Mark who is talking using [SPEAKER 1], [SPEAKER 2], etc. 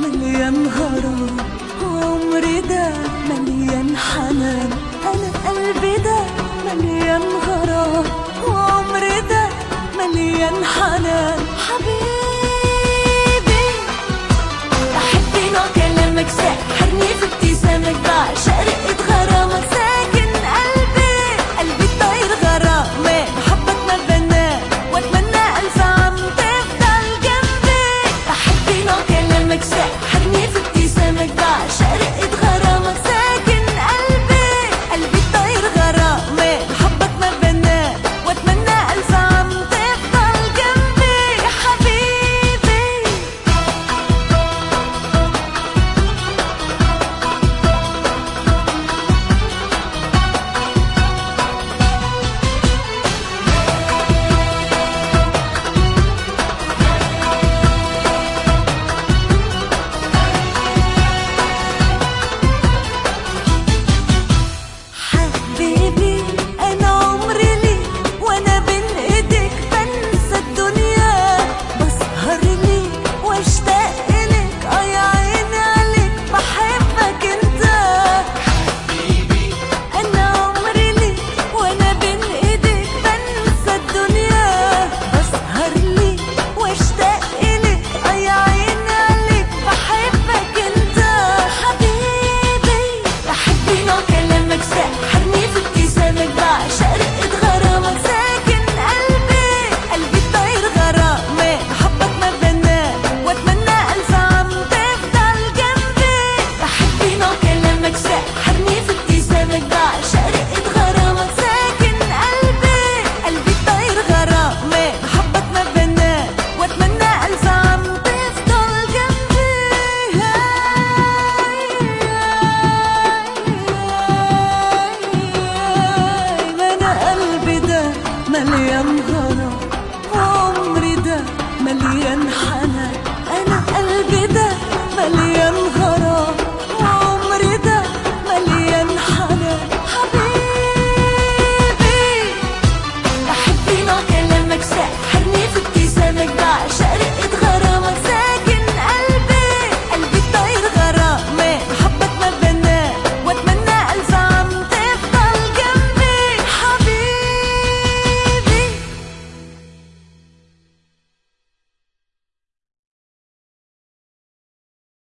[SPEAKER 1] مليان غرام وعمري ده مليان حنان انا قلبي ده مليان غرام وعمري ده مليان حنان حبيبي بحب نوع كلامك سحرني في ابتسامك بعشق رقة غرامك ساكن قلبي قلبي طاير غرامك حبك ما بناه واتمنى الف عام تفضل جنبي بحب نوع كلامك سحرني في ابتسامك بعشق رقة غرامك ساكن قلبي قلبي طاير غرامك حبك ما بناه واتمنى الف عام تفضل جنبي يا حبيبي حبيبي انا عمري ليك وانا بين ايديك بنسى الدنيا بسهر ليك واشتاق ليك اه يا عيني عليك بحبك انت انا عمري ليك وانا بين ايديك بنسى الدنيا بسهر ليك واشتاق ليك اه يا عيني عليك بحبك انت حبيبي بحب نوع كلامك سحرني في ابتسامك بعشق رقة غرامك ساكن قلبي قلبي طاير غرامك حبك ما بناه واتمنى الف عام تفضل جنبي بحب نوع كلامك سحرني في ابتسامك بعشق رقة غرامك ساكن قلبي قلبي طاير غرامك حبك ما بناه واتمنى الف عام تفضل جنبي ما انا قلبي ده مليان غرام وعمري ده مليان حنان انا قلبي ده مليان